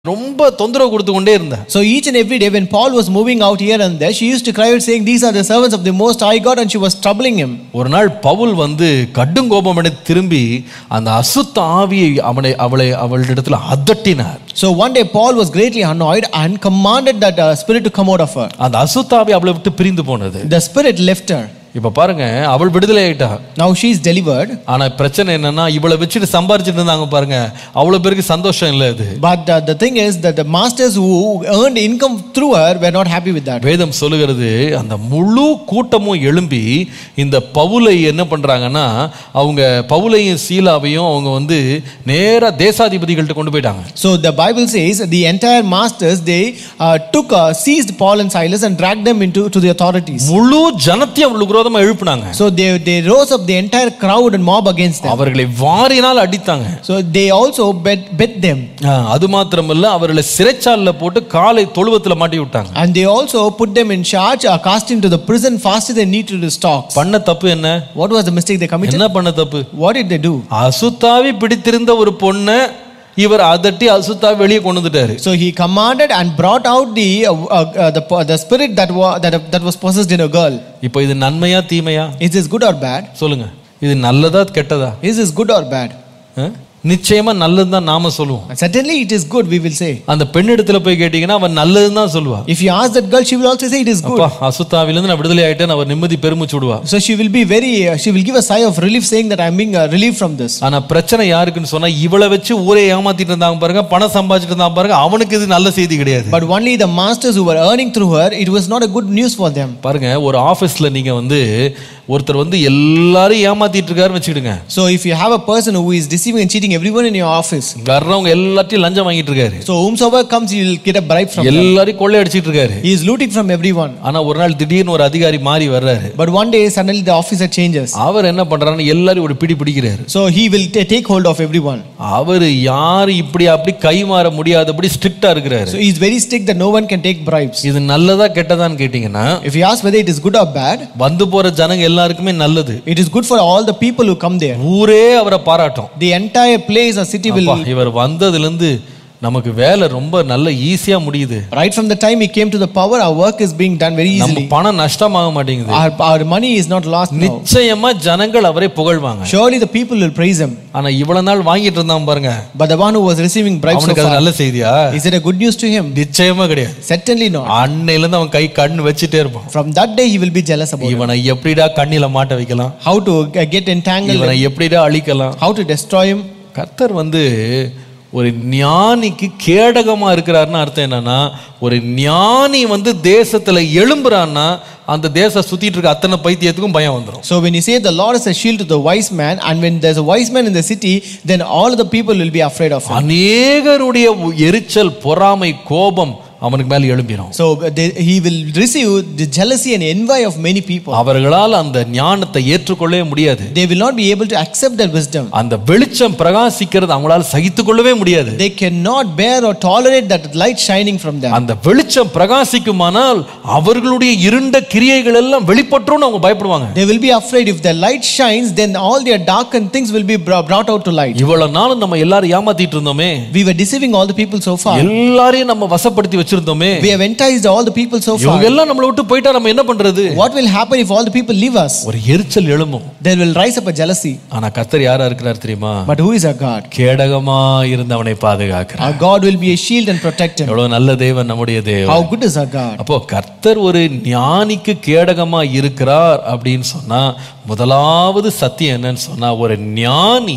ரொம்ப தொந்தரவு கொடுத்து கொண்டே இருந்தார் So each and every day when Paul was moving out here and there, she used to cry out saying, These are the servants of the Most High God, and she was troubling him. ஒரு நாள் பவுல் வந்து கடும் கோபமடை திரும்பி அந்த அசுத்த ஆவியை அவனை அவளை அவளிடத்துல அதட்டினார் So one day Paul was greatly annoyed and commanded that uh, spirit to come out of her. அந்த அசுத்த ஆவி அவளை விட்டு பிரிந்து போனது The spirit left her. இப்ப பாருங்க அவள் விடுதலை ஆயிட்டா Now she is delivered. ஆனா பிரச்சனை என்னன்னா இவளை வச்சுட்டு சம்பாரிச்சிட்டு இருந்தாங்க பாருங்க அவ்வளவு பேருக்கு சந்தோஷம் இல்ல அது But uh, the thing is that the masters who earned income through her were not happy with that. வேதம் சொல்லுகிறது அந்த முழு கூட்டமும் எழும்பி இந்த பவுலை என்ன பண்றாங்கன்னா அவங்க பவுலையும் சீலாவையும் அவங்க வந்து நேரா தேசாதிபதிகள்கிட்ட கொண்டு போயிட்டாங்க So the Bible says the entire masters they uh, took uh, seized Paul and Silas and dragged them into to the authorities. முழு ஜனத்தையும் அவளுக்கு விரோதமா எழுப்புனாங்க So they they rose up the entire crowd and mob against them. அவர்களை வாரினால் அடித்தாங்க So they also bet bet them. ஆ, அது மாத்திரமல்ல அவர்களை சிறைச்சாலைல போட்டு காலை தொழுவத்துல மாட்டி விட்டாங்க And they also put them in charge, uh, cast into the prison faster than need to the stocks. பண்ண தப்பு என்ன What was the mistake they committed? என்ன பண்ண தப்பு What did they do? அசுத்தாவி பிடித்திருந்த ஒரு பொண்ணை இவர் அதட்டி அசுத்தாவி வெளியே கொண்டு வந்துட்டாரு So he commanded and brought out the uh, uh, uh, the, the spirit that was that, that was possessed in a girl. இப்போ இது நன்மையா தீமையா Is this good or bad? சொல்லுங்க இது நல்லதா கெட்டதா Is this good or bad? ஆ? நிச்சயமா நல்லதுதான் நாம சொல்லுவோம் And certainly it is good, we will say. அந்த பெண்ணிடத்துல போய் கேட்டீங்கன்னா அவன் நல்லதுதான் தான் சொல்லுவா If you ask that girl, she will also say it is good. அப்பா அசுத்தாவிலிருந்து நான் விடுதலை ஆயிட்டேன் அவர் நிம்மதி பெருமிச்சு விடுவா So she will be very, uh, she will give a sigh of relief saying that I'm being uh, relieved from this. ஆனா பிரச்சனை யாருக்குன்னு சொன்னா இவளை வச்சு ஊரே ஏமாத்திட்டு இருந்தாங்க பாருங்க பணம் சம்பாதிச்சிட்டு இருந்தாங்க பாருங்க அவனுக்கு இது நல்ல செய்தி கிடையாது But only the masters who were earning through her, it was not a good news for them. பாருங்க ஒரு ஆபீஸ்ல நீங்க வந்து ஒருத்தர் வந்து எல்லாரும் ஏமாத்திட்டு இருக்காருன்னு வச்சுக்கிடுங்க So if you have a person who is deceiving and cheating everyone in your office, வர்றவங்க எல்லாத்தையும் லஞ்சம் வாங்கிட்டு இருக்காரு so whomsoever comes, you will get a bribe from them. எல்லாரையும் கொள்ளை அடிச்சிட்டு இருக்காரு He is looting from everyone. ஆனா ஒரு நாள் திடீர்னு ஒரு அதிகாரி மாறி வர்றாரு But one day, suddenly the officer changes. அவர் என்ன பண்றாருன்னு எல்லாரும் ஒரு பிடி பிடிக்கிறாரு So he will ta- take hold of everyone. அவர் யாரு இப்படி அப்படி கை மாற முடியாதபடி ஸ்ட்ரிக்டா இருக்கிறாரு So he is very strict that no one can take bribes. இது நல்லதா கெட்டதான்னு கேட்டீங்கன்னா If you ask whether it is good or bad, வந்து போற ஜனங்க எல்லாருக்குமே நல்லது it is good for all the people who come there. ஊரே அவரை பாராட்டும் The entire place or city will, அப்பா, இவர் வந்ததுல இருந்து நமக்கு வேலை ரொம்ப நல்ல ஈஸியா முடியுது right from the time he came to the power, our work is being done very நம்ம easily. பணம் நஷ்டமாக மாட்டேங்குது Our, our money is not lost now. நிச்சயமா ஜனங்கள் அவரை புகழ்வாங்க Surely the people will praise him. ஆனா இவ்வளவு நாள் வாங்கிட்டு இருந்தான் பாருங்க But the one who was receiving bribes so அவனுக்கு அது far, நல்ல செய்தியா is it a good news to him? நிச்சயமா கிடையாது Certainly not. அன்னையில இருந்து அவன் கை கண் வச்சுட்டே இருப்பான் From that day, he will be jealous about it. இவனை எப்படிடா கண்ணில மாட்ட வைக்கலாம் how to uh, get entangled, இவனை எப்படிடா அழிக்கலாம் how to destroy him. கர்த்தர் வந்து ஒரு ஞானிக்கு கேடகமா இருக்கிறாருன்னு அர்த்தம் என்னன்னா ஒரு ஞானி வந்து தேசத்துல எழும்புறான்னா அந்த தேசம் சுத்திட்டு இருக்க அத்தனை பைத்தியத்துக்கும் பயம் வந்துடும் So when you say the Lord is a shield to the wise man, and when there's a wise man in the city, then all the people will be afraid of him. அநேகருடைய எரிச்சல் பொறாமை கோபம் அவனுக்கு மேல எழும்பிடும் So they, he will receive the jealousy and envy of many people. அவர்களால் அந்த ஞானத்தை ஏற்றுக்கொள்ளவே முடியாது They will not be able to accept that wisdom. அந்த வெளிச்சம் பிரகாசிக்கிறது அவங்களால சகித்து கொள்ளவே முடியாது They cannot bear or tolerate that light shining from them. அந்த வெளிச்சம் பிரகாசிக்குமானால் அவர்களுடைய இருண்ட கிரியைகள் எல்லாம் வெளிப்பட்டுரும் அவங்க பயப்படுவாங்க They will be afraid if the light shines, then all their darkened things will be br- brought out to light. இவ்வளவு நாளும் நம்ம எல்லாரும் ஏமாத்திட்டு இருந்தோமே We were deceiving all the people so far. எல்லாரையும் நம்ம வசப்படுத்தி வச்சிருந்தோமே We have enticed all the people so இவங்க far. எல்லாம் நம்மளை விட்டு போயிட்டா நம்ம என்ன பண்றது What will happen if all the people leave us? ஒரு எரிச்சல் எழும்பும் There will rise up a jealousy. ஆனா கத்தர் யாரா இருக்கிறார் தெரியுமா But who is our God? கேடகமா இருந்து அவனை பாதுகாக்கிறார் Our God will be a shield and protect him. எவ்வளவு நல்ல தேவன் நம்முடைய தேவன் How good is our God? அப்போ கர்த்தர் ஒரு ஞானிக்கு கேடகமா இருக்கிறார் அப்படின்னு சொன்னா முதலாவது சத்தியம் என்னன்னு சொன்னா ஒரு ஞானி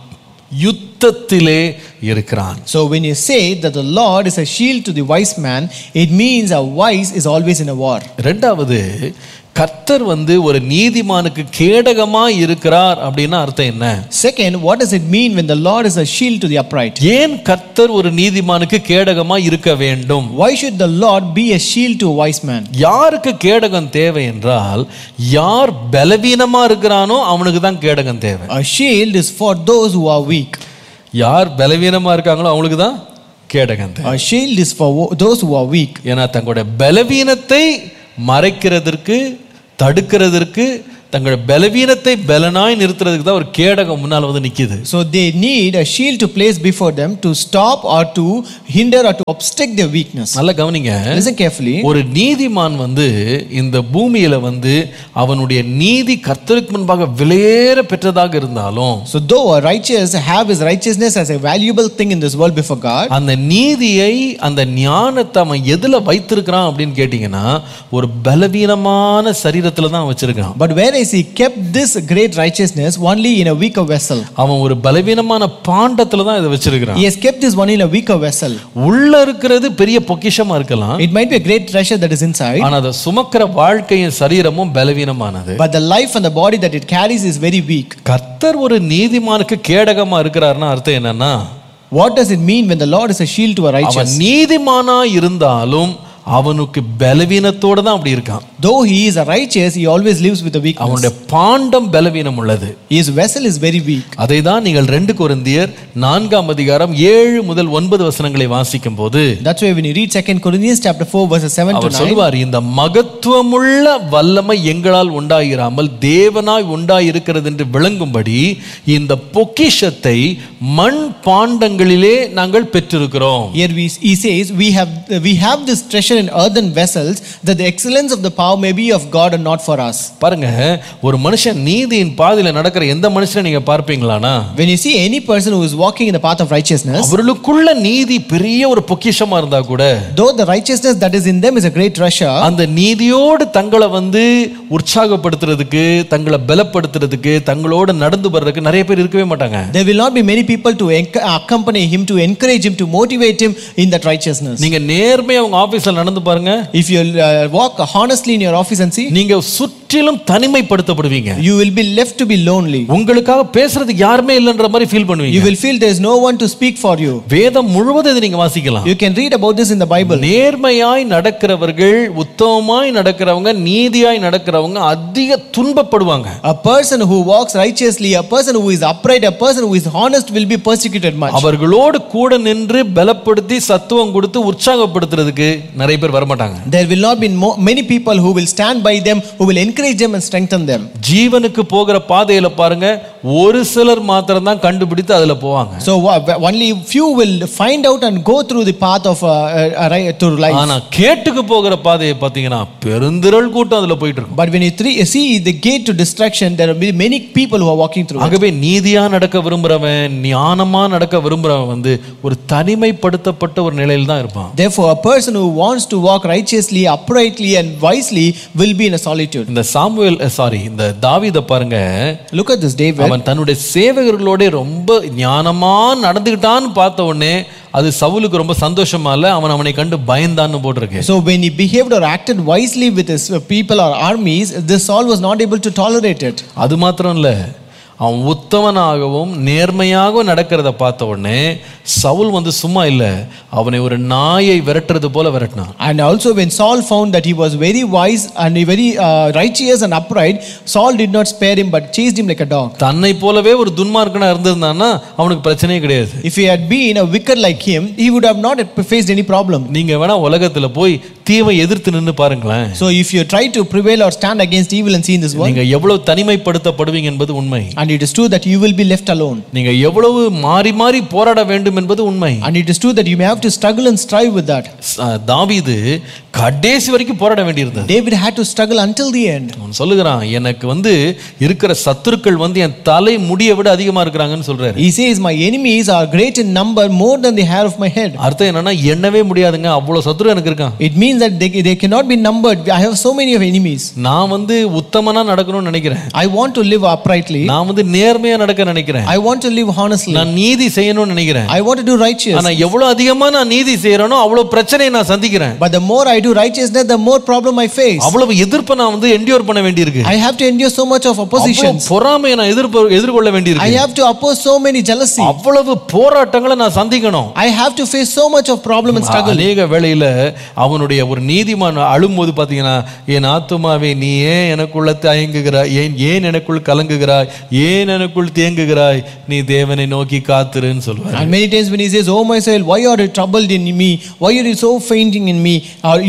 யுத்தத்திலே இருக்கிறான் So when you say that the Lord is a shield to the wise man, it means a wise is always in a war. ரெண்டாவது கர்த்தர் வந்து ஒரு நீதிமானுக்கு கேடகமா இருக்கிறார் அப்படின்னா அர்த்தம் என்ன Second, what does it mean when the Lord is a shield to the upright? ஏன் கர்த்தர் ஒரு நீதிமானுக்கு கேடகமா இருக்க வேண்டும் Why should the Lord be a shield to a wise man? யாருக்கு கேடகம் தேவை என்றால் யார் பலவீனமா இருக்கிறானோ அவனுக்கு தான் கேடகம் தேவை A shield is for those who are weak. யார் பலவீனமா இருக்காங்களோ அவங்களுக்கு தான் கேடகம் தேவை A shield is for wo- those who are weak. ஏன்னா தங்களுடைய பலவீனத்தை மறைக்கிறதற்கு தடுக்கிறதற்கு தங்கள் பலவீனத்தை பலனாய் நிறுத்துறதுக்கு தான் ஒரு கேடகம் முன்னால் வந்து நிக்குது So they need a shield to place before them to stop or to hinder or to obstruct their weakness. நல்லா கவனிங்க Listen carefully. ஒரு நீதிமான் வந்து இந்த பூமியில வந்து அவனுடைய நீதி கர்த்தருக்கு முன்பாக விலையேற பெற்றதாக இருந்தாலும் So though a righteous have his righteousness as a valuable thing in this world before God, அந்த நீதியை அந்த ஞானத்தை அவன் எதுல வைத்திருக்கிறான் அப்படின்னு கேட்டீங்கன்னா ஒரு பலவீனமான சரீரத்துல தான் வச்சிருக்கான் but whereas he kept this great righteousness only in a weaker vessel. அவன் ஒரு பலவீனமான பாண்டத்துல தான் இதை வச்சிருக்கிறான் He has kept this one in a weaker vessel. உள்ள இருக்கிறது பெரிய பொக்கிஷமா இருக்கலாம் It might be a great treasure that is inside, ஆனா அதை சுமக்கிற வாழ்க்கையின் சரீரமும் பலவீனமானது but the life and the body that it carries is very weak. கர்த்தர் ஒரு நீதிமானுக்கு கேடகமா இருக்கிறாருன்னா அர்த்தம் என்னன்னா What does it mean when the Lord is a shield to a அவன் righteous? நீதிமானா இருந்தாலும் அவனுக்கு பலவீனத்தோட தான் அப்படி இருக்கான் Though he is a righteous, he always lives with a weakness. அவனுடைய பாண்டம் பலவீனம் உள்ளது His vessel is very weak. அதை தான் நீங்கள் ரெண்டு கொரிந்தியர் நான்காம் அதிகாரம் ஏழு முதல் ஒன்பது வசனங்களை வாசிக்கும் போது That's why when you read 2 Corinthians chapter 4 verses 7 to அவர் 9, சொல்லுவார் இந்த மகத்துவமுள்ள வல்லமை எங்களால் உண்டாயிராமல் தேவனாய் உண்டாயிருக்கிறது என்று விளங்கும்படி இந்த பொக்கிஷத்தை மண் பாண்டங்களிலே நாங்கள் பெற்றிருக்கிறோம் here we, he says, we have, we have this treasure in earthen vessels, that the excellence of the power may be of God and not for us. பாருங்க ஒரு மனுஷன் நீதியின் பாதையில நடக்கிற எந்த மனுஷனை நீங்க பார்ப்பீங்களானா When you see any person who is walking in the path of righteousness, அவர்களுக்குள்ள நீதி பெரிய ஒரு பொக்கிஷமா இருந்தா கூட though the righteousness that is in them is a great treasure, அந்த நீதியோடு தங்களை வந்து உற்சாகப்படுத்துறதுக்கு தங்களை பலப்படுத்துறதுக்கு தங்களோட நடந்து வர்றதுக்கு நிறைய பேர் இருக்கவே மாட்டாங்க there will not be many people to enc- accompany him, to encourage him, to motivate him in that righteousness. நீங்க நேர்மையா உங்க ஆபீஸ்ல நடந்து பாருங்க If you uh, walk honestly in your office and see, நீங்க சுற்றிலும் தனிமைப்படுத்தப்படுவீங்க you will be left to be lonely. உங்களுக்காக பேசுறதுக்கு யாருமே இல்லைன்ற மாதிரி ஃபீல் You பண்ணுவீங்க will feel there is no one to speak for you. வேதம் முழுவதும் இதை நீங்க வாசிக்கலாம் You can read about this in the Bible. நேர்மையாய் நடக்கிறவர்கள் உத்தமமாய் நடக்கிறவங்க நீதியாய் நடக்கிறவங்க அதிக துன்பப்படுவாங்க A person who walks righteously, a person who is upright, a person who is honest will be persecuted much. அவர்களோடு கூட நின்று பலப்படுத்தி சத்துவம் கொடுத்து உற்சாகப்படுத்துறதுக்கு நிறைய பேர் வரமாட்டாங்க There will not be mo- many people who will stand by them, who will encourage them and strengthen them. ஜீவனுக்கு போகிற பாதையில பாருங்க ஒரு சிலர் மாத்திரம் தான் கண்டுபிடித்து அதுல போவாங்க So wa- only few will find out and go through the path of uh, uh, right to life. ஆனா கேட்டுக்கு போகிற பாதையை பார்த்தீங்கன்னா பெருந்திரள் கூட்டம் அதுல போயிட்டு இருக்கும் But when you three, see the gate to destruction, there will be many people who are walking through. it. ஆகவே நீதியா நடக்க விரும்புறவன் ஞானமா நடக்க விரும்புறவன் வந்து ஒரு தனிமைப்படுத்தப்பட்ட ஒரு நிலையில் தான் இருப்பான் Therefore, a person who wants to walk righteously, uprightly, and wisely will be in a solitude. இந்த சாமுவேல் சாரி இந்த தாவீதை பாருங்க Look at this David. அவன் தன்னுடைய சேவகர்களோட ரொம்ப ஞானமா நடந்துக்கிட்டான்னு பார்த்த உடனே அது சவுலுக்கு ரொம்ப சந்தோஷமா இல்ல அவன் அவனை கண்டு பயந்தான்னு போட்டிருக்கு So when he behaved or acted wisely with his people or armies, this Saul was not able to tolerate it. அது மாத்திரம் இல்ல அவன் உத்தமனாகவும் நேர்மையாகவும் நடக்கிறத பார்த்த உடனே சவுல் வந்து சும்மா இல்ல அவனை ஒரு நாயை விரட்டுறது போல விரட்டினான் And also when Saul found that he was very wise and very uh, righteous and upright, Saul did not spare him but chased him like a dog. தன்னை போலவே ஒரு துன்மார்க்கனா இருந்திருந்தான்னா அவனுக்கு பிரச்சனையே கிடையாது If he had been a wicked like him, he would have not faced any problem. நீங்க வேணா உலகத்துல போய் தீமை எதிர்த்து நின்னு பாருங்களேன் So if you try to prevail or stand against evil and see in this world, நீங்க எவ்வளவு தனிமைப்படுத்தப்படுவீங்க என்பது உண்மை and it is true that you will be left alone. நீங்க எவ்வளவு மாறி மாறி போராட வேண்டும் என்பது உண்மை And it is true that you may have to struggle and strive with that. ச- தாவீது கடைசி வரைக்கும் போராட வேண்டியிருந்தது David had to struggle until the end. அவன் சொல்லுகிறான் எனக்கு வந்து இருக்கிற சத்துருக்கள் வந்து என் தலை முடியை விட அதிகமா இருக்கிறாங்கன்னு சொல்றாரு He says, My enemies are great in number more than the hair of my head. அர்த்தம் என்னன்னா எண்ணவே முடியாதுங்க அவ்வளவு சத்துரு எனக்கு இருக்கான் It means that they, they cannot be numbered. I have so many of enemies. நான் வந்து உத்தமனா நடக்கணும்னு நினைக்கிறேன் I want to live uprightly. நான் வந்து நேர்மையா நடக்க நினைக்கிறேன் I want to live honestly. நான் நீதி செய்யணும்னு நினைக்கிறேன் I want to do righteous. ஆனா எவ்வளவு அதிகமா நான் நீதி செய்யறேனோ அவ்வளவு பிரச்சனையை நான் சந்திக்கிறேன் But the more I do righteousness, the more problem I face. அவ்வளவு எதிர்ப்பை நான் வந்து என்டியோர் பண்ண வேண்டியிருக்கு I have to endure so much of oppositions. அவ்வளவு பொறாமையை நான் எதிர்ப்பு எதிர்கொள்ள I வேண்டியிருக்கு have to oppose so many jealousy. அவ்வளவு போராட்டங்களை நான் சந்திக்கணும் I have to face so much of problem and struggle. அநேக வேளையில அவனுடைய ஒரு நீதிமான் அழும்போது பாத்தீங்கன்னா என் ஆத்துமாவே நீ ஏன் எனக்குள்ள தயங்குகிறாய் ஏன் ஏன் எனக்குள் கலங்குகிறாய் ஏன் எனக்குள் தேங்குகிறாய் நீ தேவனை நோக்கி காத்துருன்னு சொல்லுவார் And many times when he says, Oh my soul, why are you troubled in me? Why are you so fainting in me? Or you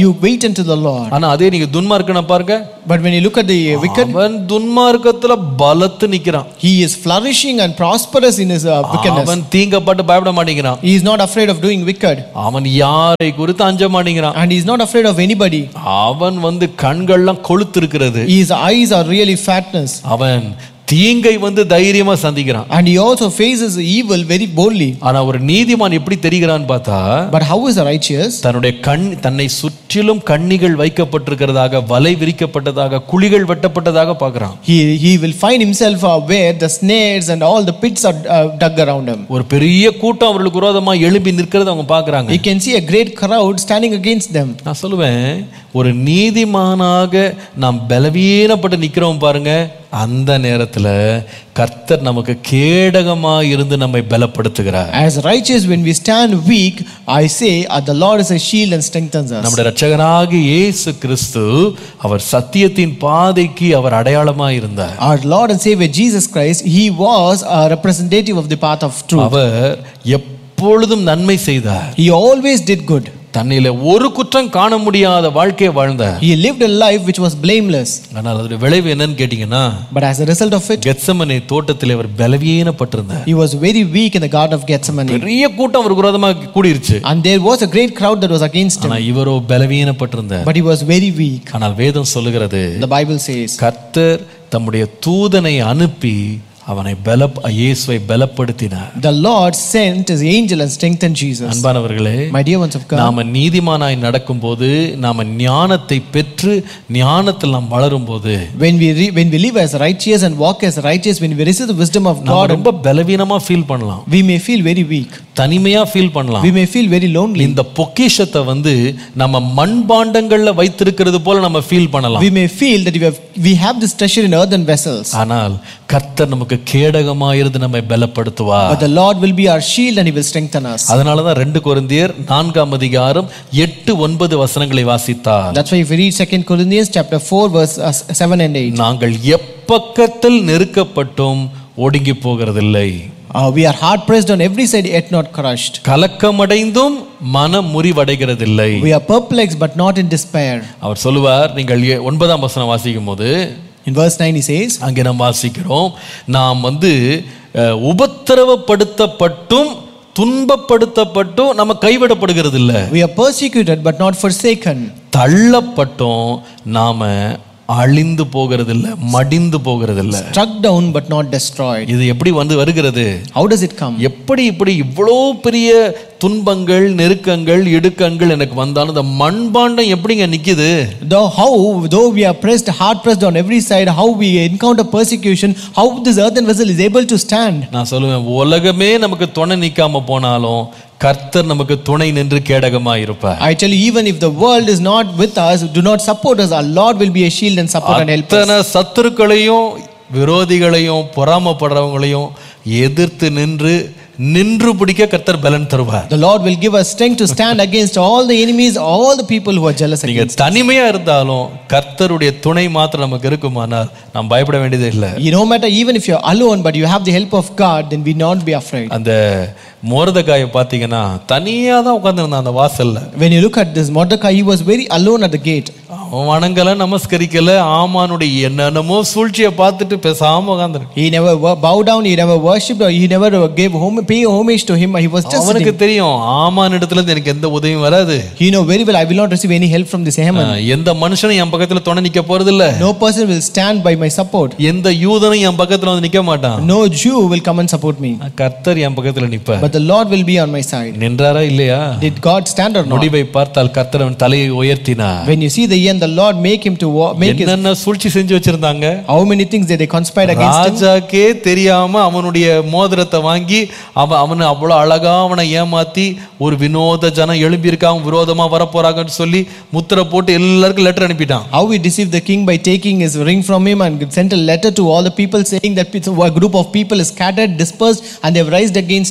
you wait until the Lord. ஆனா அதே நீங்க துன்மார்க்கனை பாருங்க But when you look at the wicked, அவன் துன்மார்க்கத்துல பலத்து நிக்கிறான் he is flourishing and prosperous in his uh, wickedness. அவன் தீங்கப்பட்டு பயப்பட மாட்டேங்கிறான் He is not afraid of doing wicked. அவன் யாரை குறித்து அஞ்ச மாட்டேங்கிறான் And he is not afraid of anybody. அவன் வந்து கண்கள்லாம் கொளுத்திருக்கிறது His eyes are really fatness. அவன் தீங்கை வந்து தைரியமா சந்திக்கிறான் And he also faces evil very boldly. ஆனா ஒரு நீதிமான் எப்படி தெரிகிறான்னு பார்த்தா But how is the righteous? தன்னுடைய கண் தன்னை சுற்றிலும் கண்ணிகள் வைக்கப்பட்டிருக்கிறதாக வலை விரிக்கப்பட்டதாக குழிகள் வெட்டப்பட்டதாக பார்க்கறான் He, he will find himself uh, where the snares and all the pits are uh, dug around him. ஒரு பெரிய கூட்டம் அவர்களுக்கு விரோதமா எழும்பி நிற்கிறத அவங்க பார்க்கறாங்க He can see a great crowd standing against them. நான் சொல்லுவேன் ஒரு நீதிமானாக நாம் பலவீனப்பட்டு நிக்கிறோம் பாருங்க அந்த நேரத்துல கர்த்தர் நமக்கு கேடகமா இருந்து நம்மை பலப்படுத்துகிறார் As righteous, when we stand weak, I say, uh, the Lord is a shield and strengthens us. நம்முடைய ரட்சகராகிய இயேசு கிறிஸ்து அவர் சத்தியத்தின் பாதைக்கு அவர் அடையாளமா இருந்தார் Our Lord and Savior Jesus Christ, He was a representative of the path of truth. அவர் எப்பொழுதும் நன்மை செய்தார் He always did good. தன்னில ஒரு குற்றம் காண முடியாத வாழ்க்கையை வாழ்ந்தார் He lived a life which was blameless. ஆனால் அதோட விளைவு என்னன்னு கேட்டீங்கன்னா But as a result of it, கெத்சமனை தோட்டத்தில் அவர் பலவீனப்பட்டிருந்தார் he was very weak in the Garden of Gethsemane. பெரிய கூட்டம் அவருக்கு விரோதமா கூடிருச்சு And there was a great crowd that was against him. ஆனா இவரோ பலவீனப்பட்டிருந்தார் But he was very weak. ஆனால் வேதம் சொல்லுகிறது The Bible says, கர்த்தர் தம்முடைய தூதனை அனுப்பி அவனை பல இயேசுவை பலப்படுத்தினார் The Lord sent his angel and strengthened Jesus. அன்பானவர்களே My dear ones of God, நாம நீதிமானாய் நடக்கும்போது நாம ஞானத்தை பெற்று ஞானத்தில் நாம் வளரும் போது when we, re- when we live as righteous and walk as righteous, when we receive the wisdom of நாம God, ரொம்ப பலவீனமா ஃபீல் பண்ணலாம் we may feel very weak. தனிமையா ஃபீல் பண்ணலாம் We may feel very lonely. இந்த பொக்கிஷத்தை வந்து நம்ம மண்பாண்டங்கள்ல வைத்திருக்கிறது போல நம்ம ஃபீல் பண்ணலாம் We may feel that we have, we have this treasure in earthen vessels. ஆனால் கர்த்தர் நமக்கு கேடகமா இருந்து நம்மை பலப்படுத்துவார் But the Lord will be our shield and He will strengthen us. அதனாலதான் ரெண்டு கொரிந்தியர் நான்காம் அதிகாரம் எட்டு ஒன்பது வசனங்களை வாசித்தார் That's why if we read 2 Corinthians chapter 4 verse uh, 7 and 8. நாங்கள் எப்பக்கத்தில் நெருக்கப்பட்டும் ஒடுங்கி போகிறதில்லை Uh, we are hard pressed on every side yet not crushed. கலக்கமடைந்தும் மனம் முறிவடைகிறதில்லை We are perplexed but not in despair. அவர் சொல்லுவார் நீங்கள் ஏ- ஒன்பதாம் வசனம் வாசிக்கும் போது In verse 9 he says, அங்கே நாம் வாசிக்கிறோம் நாம் வந்து அஹ், உபத்திரவப்படுத்தப்பட்டும் துன்பப்படுத்தப்பட்டும் நம்ம கைவிடப்படுகிறது இல்ல We are persecuted but not forsaken. தள்ளப்பட்டும் நாம அழிந்து போகிறது இல்ல மடிந்து போகிறது இல்ல Struck down but not destroyed. இது எப்படி வந்து வருகிறது How does it come? எப்படி இப்படி இவ்வளோ பெரிய துன்பங்கள் நெருக்கங்கள் இடுக்கங்கள் எனக்கு வந்தாலும் இந்த மண்பாண்டம் எப்படிங்க நிக்குது Though how, though we are pressed, hard pressed on every side, how we encounter persecution, how this earthen vessel is able to stand. நான் சொல்லுவேன் உலகமே நமக்கு துணை நிக்காம போனாலும் கர்த்தர் நமக்கு துணை நின்று கேடகமா இருப்பார் I tell you, even if the world is not with us, do not support us, our Lord will be a shield and support and help us. அத்தனை சத்துருக்களையும் விரோதிகளையும் பொறாமப்படுறவங்களையும் எதிர்த்து நின்று நின்று பிடிக்க கர்த்தர் பலன் தருவார் The Lord will give us strength to stand against all the enemies, all the people who are jealous நீங்க against. தனிமையா இருந்தாலும் கர்த்தருடைய துணை மாத்திரம் நமக்கு இருக்குமானால் நாம் பயப்பட வேண்டியதே இல்லை You no matter even if you're alone, but you have the help of God, then we not be afraid. அந்த மோரதக்காயை பார்த்தீங்கன்னா தனியாக தான் உட்காந்துருந்தான் அந்த வாசல்ல When you look at this Mordecai, he was very alone at the gate. அவன் வணங்கல நமஸ்கரிக்கல ஆமானுடைய என்னென்னமோ சூழ்ச்சியை பார்த்துட்டு பேசாம உட்காந்துருக்கு He never wo- bowed down, he never worshipped, or he never gave home, pay homage to him. He was just அவனுக்கு sitting. தெரியும் ஆமான் இடத்துல இருந்து எனக்கு எந்த உதவியும் வராது He know very well, I will not receive any help from this Haman. ஆஹ், எந்த மனுஷனும் என் பக்கத்துல துணை நிக்க போறது இல்ல No person will stand by my support. எந்த யூதனும் என் பக்கத்துல வந்து நிக்க மாட்டான் No Jew will come and support me. கர்த்தர் என் பக்கத்துல நிப்பார் But the Lord will be on my side. நின்றாரா இல்லையா Did God stand or not? முடிவை பார்த்தால் கர்த்தர் அவன் தலையை உயர்த்தினார் When you see the end, the Lord make him to wa- make his. என்னென்ன சூழ்ச்சி செஞ்சு வச்சிருந்தாங்க How many things did they conspire against him? ராஜாக்கே தெரியாம அவனுடைய மோதிரத்தை வாங்கி அவன் அவனை அவ்வளவு அழகா அவனை ஏமாத்தி ஒரு வினோத ஜனம் எழும்பி இருக்காங்க விரோதமா வரப்போறாங்கன்னு சொல்லி முத்திரை போட்டு எல்லாருக்கும் லெட்டர் அனுப்பிட்டான் How he deceived the king by taking his ring from him and sent a letter to all the people saying that a group of people is scattered, dispersed, and they've rised against him.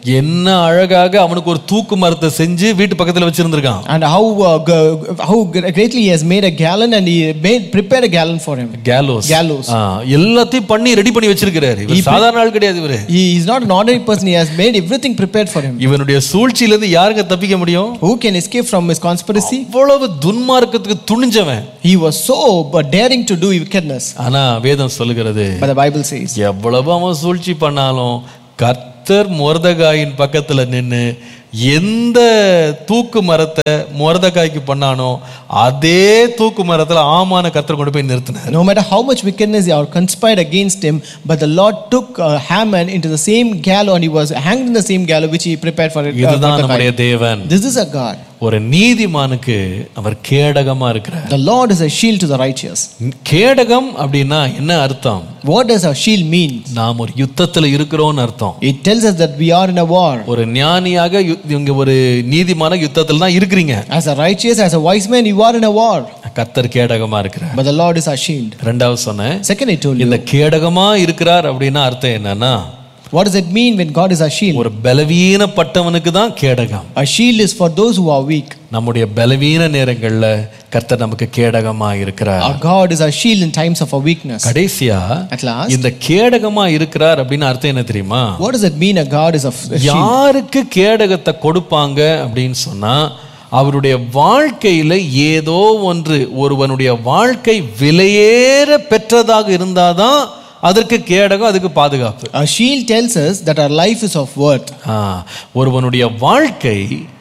என்ன அழகாக அவனுக்கு ஒரு தூக்கு மரத்தை செஞ்சு வீட்டு பக்கத்துல வச்சிருந்திருக்கான் And how, uh, g- how greatly he has made a gallon and he made, prepared a gallon for him. கேலோஸ் Gallows. எல்லாத்தையும் பண்ணி ரெடி பண்ணி வச்சிருக்கிறாரு இவர் சாதாரண ஆள் கிடையாது இவரு He is not an ordinary person, he has made everything prepared for him. இவனுடைய சூழ்ச்சியில இருந்து யாருங்க தப்பிக்க முடியும் Who can escape from his conspiracy? அவ்வளவு துன்மார்க்கத்துக்கு துணிஞ்சவன் He was so but daring to do wickedness. ஆனா வேதம் சொல்லுகிறது But the Bible says, எவ்வளவு அவன் சூழ்ச்சி பண்ணாலும் கர்த்தர் மொர்தகாயின் பக்கத்துல நின்னு எந்த தூக்கு மரத்தை மொர்தகாய்க்கு பண்ணானோ அதே தூக்கு மரத்துல ஆமான கர்த்தர் கொண்டு போய் நிறுத்தினார் no matter how much wickedness are conspired against him, but the Lord took uh, Haman into the same gallows and he was hanged in the same gallows which he prepared for it. uh, இதுதான் Mordecai. நம்முடைய தேவன் This is a God. ஒரு நீதிமானுக்கு அவர் கேடகமா இருக்கிறார் The Lord is a shield to the righteous. கேடகம் அப்படின்னா என்ன அர்த்தம் What does a shield mean? நாம் ஒரு யுத்தத்துல இருக்கிறோம்னு அர்த்தம் It tells us that we are in a war. ஒரு ஞானியாக யு- இங்க ஒரு நீதிமான யுத்தத்துல தான் இருக்கிறீங்க As a righteous, as a wise man, you are in a war. கர்த்தர் கேடகமா இருக்கிறார் But the Lord is our shield. ரெண்டாவது சொன்னேன் Second, I told you. இந்த கேடகமா இருக்கிறார் அப்படின்னா அர்த்தம் என்னன்னா What does it mean when God is our shield? ஒரு பலவீனப்பட்டவனுக்கு தான் கேடகம் A shield is for those who are weak. நம்முடைய பலவீன நேரங்கள்ல கர்த்தர் நமக்கு கேடகமா இருக்கிறார் Our God is our shield in times of our weakness. கடைசியா At last, இந்த கேடகமா இருக்கிறார் அப்படின்னு அர்த்தம் என்ன தெரியுமா what does it mean a God is a a shield? யாருக்கு கேடகத்தை கொடுப்பாங்க அப்படின்னு சொன்னா அவருடைய வாழ்க்கையில ஏதோ ஒன்று ஒருவனுடைய வாழ்க்கை விலையேற பெற்றதாக இருந்தாதான் அதற்கு கேடகம் அதுக்கு பாதுகாப்பு A shield tells us that our life is of worth. ஆ, ஒருவனுடைய வாழ்க்கை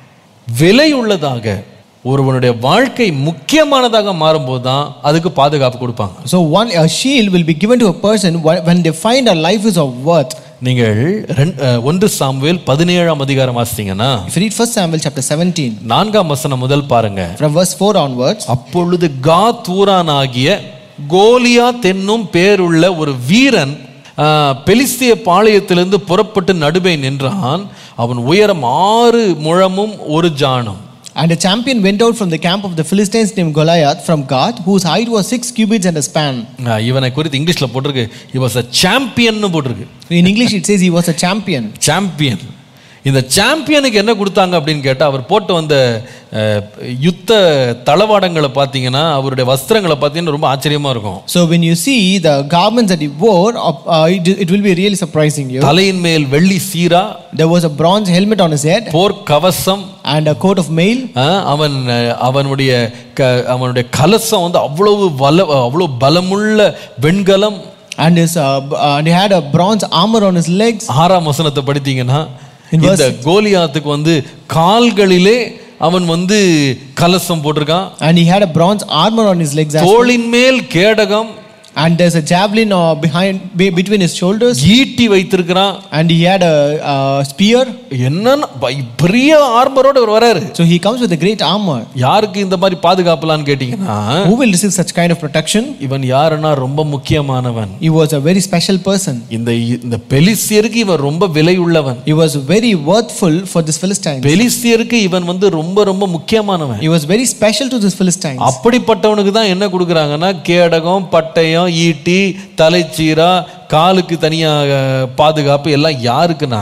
விலை உள்ளதாக ஒருவனுடைய வாழ்க்கை முக்கியமானதாக மாறும்போது தான் அதுக்கு பாதுகாப்பு கொடுப்பாங்க So one a shield will be given to a person wh- when they find our life is of worth. நீங்கள் ரெண்- அ, ஒன்று சாமுவேல் பதினேழாம் அதிகாரம் வாசித்தீங்கன்னா If you read 1 Samuel chapter 17, நான்காம் வசனம் முதல் பாருங்க from verse 4 onwards, அப்பொழுது காத்தூரானாகிய கோலியாத் என்னும் பேருள்ள ஒரு வீரன் ஆ, பெலிஸ்திய பாளையத்திலிருந்து புறப்பட்டு நடுவே நின்றான் அவன் உயரம் ஆறு முழமும் ஒரு ஜானும் and a champion went out from the camp of the Philistines named Goliath from Gath, whose height was six cubits and a span. ஆ, இவனை குறித்து இங்கிலீஷ்ல போட்டிருக்கு இவஸ் அ சாம்பியன் போட்டிருக்கு In English, it says he was a champion. Champion இந்த சாம்பியனுக்கு என்ன கொடுத்தாங்க அப்படின்னு கேட்டால் அவர் போட்டு வந்த அஹ், யுத்த தளவாடங்களை பார்த்தீங்கன்னா அவருடைய வஸ்திரங்களை பார்த்தீங்கன்னா ரொம்ப ஆச்சரியமா இருக்கும் So when you see the garments that he wore, uh, uh, it, it will be really surprising you. தலையின் மேல் வெள்ளி சீரா There was a bronze helmet on his head போர் கவசம் and a coat of mail. அஹ், அவன் அஹ், அவனுடைய க அவனுடைய கலசம் வந்து அவ்வளவு பல அவ்வளோ பலமுள்ள வெண்கலம் And his uh, b- uh, and he had a bronze armor on his legs. ஆறாம் வசனத்தை படித்தீங்கன்னா In verse இந்த கோலியாத்துக்கு வந்து கால்களிலே அவன் வந்து கலசம் போட்டிருக்கான் And he had a bronze armor on his legs. as well. தோளின் மேல் கேடகம் And there's a javelin uh, behind be, between his shoulders. ஈட்டி வைத்திருக்கிறான் And he had a, uh spear. என்னன்னு ப- பெரிய ஆர்மரோட இவர் வராரு So he comes with a great armor. யாருக்கு இந்த மாதிரி பாதுகாப்பலான்னு கேட்டீங்கன்னா Who will receive such kind of protection? இவன் யாருன்னா ரொம்ப முக்கியமானவன் He was a very special person. இந்த இந்த பெலிஸ்தியருக்கு இவன் ரொம்ப விலை உள்ளவன் He was very worthful for this Philistine. பெலிஸ்தியருக்கு இவன் வந்து ரொம்ப ரொம்ப முக்கியமானவன் He was very special to this Philistines. அப்படிப்பட்டவனுக்கு தான் என்ன கொடுக்குறாங்கன்னா கேடகம் பட்டயம் ஈட்டி தலைச்சீரா காலுக்கு தனியாக பாதுகாப்பு எல்லாம் யாருக்குன்னா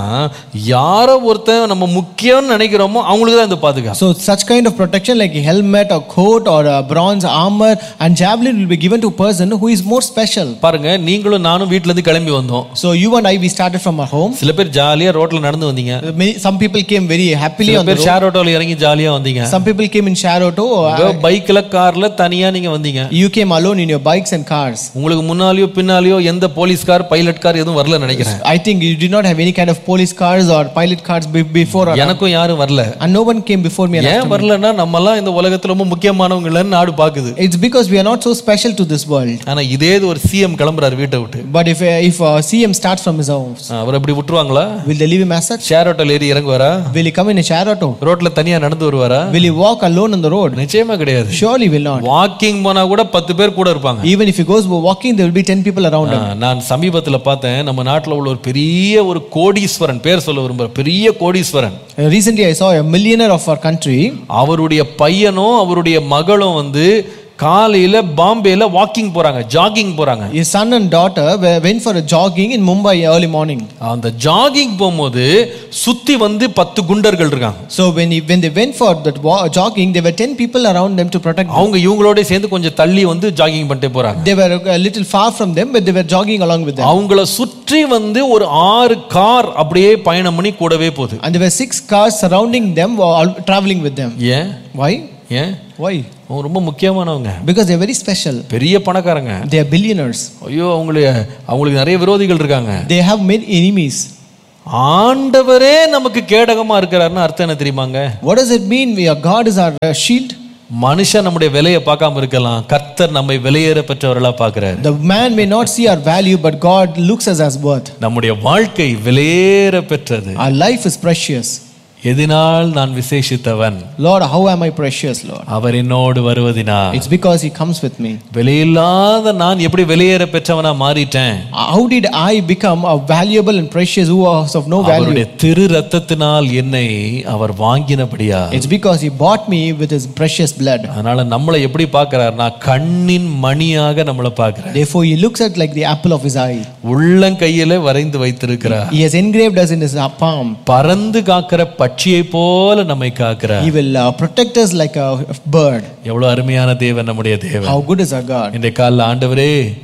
யாரோ ஒருத்தன் நம்ம முக்கியம்னு நினைக்கிறோமோ அவங்களுக்கு தான் இந்த பாதுகாப்பு So such kind of protection like a helmet or coat or a bronze armor and javelin will be given to a person who is more special. பாருங்க நீங்களும் நானும் வீட்ல இருந்து கிளம்பி வந்தோம் So you and I we started from our home. சில பேர் ஜாலியா ரோட்ல நடந்து வந்தீங்க Many, some people came very happily சில on the பேர் road. ஷேர் ஆட்டோல இறங்கி ஜாலியா வந்தீங்க Some people came in share auto. பைக்ல கார்ல தனியா நீங்க வந்தீங்க You came alone in your bikes and cars. உங்களுக்கு முன்னாலேயோ பின்னாலேயோ எந்த போலீஸ் கார் பைலட் கார் எதுவும் வரல நினைக்கிறேன் I think you did not have any kind of police cars or pilot cars be- before or எனக்கும் யாரும் வரல and no one came before me. and ஏன் after me. வரலன்னா நம்ம எல்லாம் இந்த உலகத்துல ரொம்ப முக்கியமானவங்க இல்லைன்னு நாடு பாக்குது It's because we are not so special to this world. ஆனா இதே இது ஒரு சிஎம் கிளம்புறாரு வீட்டை விட்டு But if if uh, CM starts from his house, அவர் அப்படி விட்டுருவாங்களா will they leave him as such? Share ஆட்டோல ஏறி இறங்குவாரா Will he come in a share auto? ரோட்ல தனியா நடந்து வருவாரா Will he walk alone on the road? நிச்சயமா கிடையாது Surely will not. வாக்கிங் போனா கூட பத்து பேர் கூட இருப்பாங்க Even if he goes walking, there will be 10 people around him. ஆ, நான் சமீபத்துல பார்த்தேன் நம்ம நாட்டுல உள்ள ஒரு பெரிய ஒரு கோடீஸ்வரன் பேர் சொல்ல விரும்புற பெரிய கோடீஸ்வரன் Uh, Recently, I saw a millionaire of our country. அவருடைய பையனும் அவருடைய மகளும் வந்து காலையில பாம்பேல வாக்கிங் போறாங்க ஜாகிங் போறாங்க His son and daughter were, went for a jogging in Mumbai early morning. அந்த ஜாகிங் போகும்போது சுத்தி வந்து பத்து குண்டர்கள் இருக்காங்க So when, he, when they went for that wa- jogging, there were 10 people around them to protect them. அவங்க இவங்களோட சேர்ந்து கொஞ்சம் தள்ளி வந்து ஜாகிங் பண்ணிட்டே போறாங்க They were a little far from them, but they were jogging along with them. அவங்கள சுற்றி வந்து ஒரு ஆறு கார் அப்படியே பயணம் பண்ணி கூடவே போகுது And there were six cars surrounding them, while all traveling with them. ஏன் Why? ஏன் Why? அவங்க ரொம்ப முக்கியமானவங்க Because they're very special. பெரிய பணக்காரங்க They are billionaires. ஐயோ அவங்களுக்கு அவங்களுக்கு நிறைய விரோதிகள் இருக்காங்க They have many enemies. ஆண்டவரே நமக்கு கேடகமா இருக்கிறாருன்னு அர்த்தம் என்ன தெரியுமாங்க What does it mean? We are, God is our uh, shield. மனுஷன் நம்முடைய விலையை பார்க்காம இருக்கலாம் கர்த்தர் நம்மை விலையேற பெற்றவர்களா பார்க்கிறார் The man may not see our value, but God looks us as worth. நம்முடைய வாழ்க்கை விலையேற பெற்றது Our life is precious. எதினால் நான் விசேஷித்தவன் Lord, how am I precious, Lord? அவர் என்னோடு வருவதினா It's because He comes with me. விலையில்லாத நான் எப்படி வெளியேற பெற்றவனா மாறிட்டேன் How did I become a valuable and precious who was of no value? அவருடைய திரு ரத்தத்தினால் என்னை அவர் வாங்கினபடியா It's because He bought me with His precious blood. அதனால நம்மளை எப்படி பார்க்கிறார்னா கண்ணின் மணியாக நம்மளை பார்க்கிறார் Therefore, He looks at like the apple of His eye. உள்ளங்கையில வரைந்து வைத்திருக்கிறார் He has engraved us in His palm. பறந்து காக்கிற பட்சியை போல நம்மை காக்கிறார் He will uh, protect us like a bird. எவ்வளவு அருமையான தேவன் நம்முடைய தேவன் How good is our God? இன்றைய காலில் ஆண்டவரே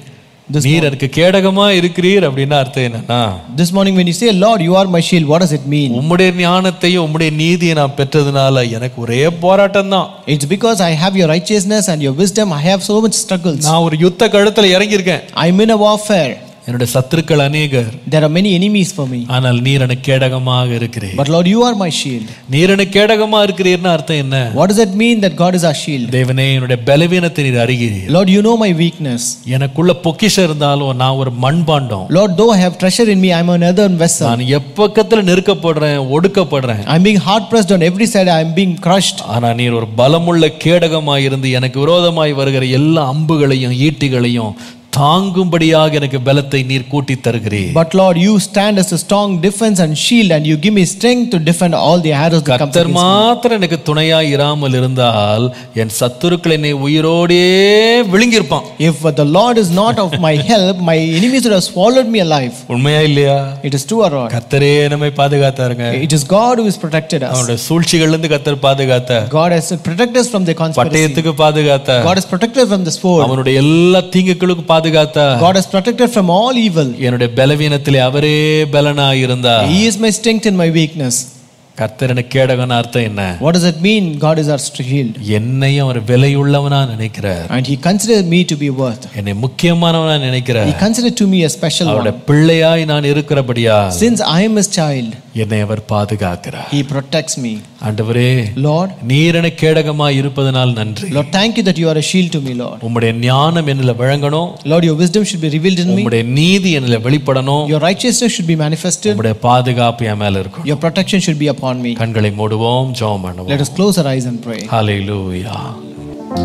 நீர் எனக்கு கேடகமா இருக்கிறீர் அப்படின்னா அர்த்தம் என்னன்னா This morning, when you say, Lord, you are my shield, what does it mean? உம்முடைய ஞானத்தையும் உம்முடைய நீதியை நான் பெற்றதுனால எனக்கு ஒரே போராட்டம் தான் It's because I have your righteousness and your wisdom, I have so much struggles. நான் ஒரு யுத்த கழுத்துல இறங்கியிருக்கேன் I'm in a warfare. என்னுடைய சத்துருக்கள் அநேகர் There are many enemies for me. ஆனால் நீர் எனக்கு கேடகமாக இருக்கிறீர் But Lord, you are my shield. நீர் எனக்கு கேடகமா இருக்கிறீர்னு அர்த்தம் என்ன What does it mean that God is our shield? தேவனே என்னுடைய பலவீனத்தை நீர் அறிகிறீர் Lord, you know my weakness. எனக்குள்ள பொக்கிஷம் இருந்தாலும் நான் ஒரு மண்பாண்டம் Lord, though I have treasure in me, I'm another vessel. நான் எப்பக்கத்துல நெருக்கப்படுறேன் ஒடுக்கப்படுறேன் I'm being hard pressed on every side, I'm being crushed. ஆனா நீர் ஒரு பலமுள்ள கேடகமாய் இருந்து எனக்கு விரோதமாய் வருகிற எல்லா அம்புகளையும் ஈட்டிகளையும் தாங்கும்படியாக எனக்கு பலத்தை நீர் கூட்டி தருகிறீர் But Lord, you stand as a strong defense and shield, and you give me strength to defend all the arrows that come கர்த்தர் against me. மாத்திரம் எனக்கு துணையா இராமல் இருந்தால் என் சத்துருக்கள் என்னை உயிரோடே விழுங்கியிருப்பான் If the Lord is not of my help, my enemies would have swallowed me alive. உண்மையா இல்லையா It is true or not? கர்த்தரே நம்மை பாதுகாத்தாருங்க It is God who has protected us. அவனுடைய சூழ்ச்சிகள்ல இருந்து கர்த்தர் பாதுகாத்தார் God has protected us from the conspiracy. பட்டயத்துக்கு பாதுகாத்தார் God has protected us from the sword. அவனுடைய எல்லா தீங்குகளுக்கும் பாதுகாத்தார் God has protected from all evil. என்னுடைய பலவீனத்திலே அவரே பலனா இருந்தார் He is my strength in my weakness. கர்த்தர் எனக்கு கேடகன்னு அர்த்தம் என்ன What does it mean? God is our shield. என்னையும் அவர் விலையுள்ளவனா நினைக்கிறார் And He considered me to be worth. என்னை முக்கியமானவனா நினைக்கிறார் He considered to me a special அவருடைய one. பிள்ளையாய் நான் இருக்கிறபடியா Since I am His child, என்னை அவர் பாதுகாக்கிறார் He protects me. ஆண்டவரே Lord, நீர் எனக்கு கேடகமா இருப்பதனால் நன்றி Lord, thank you that you are a shield to me, Lord. உம்முடைய ஞானம் என்னில் விளங்கணும் Lord, your wisdom should be revealed in me. உம்முடைய நீதி என்னில் வெளிப்படணும் Your righteousness should be manifested. உம்முடைய பாதுகாப்பு என் மேல இருக்கும் Your protection should be upon me. கண்களை மூடுவோம் ஜெபம் பண்ணுவோம் Let us close our eyes and pray. Hallelujah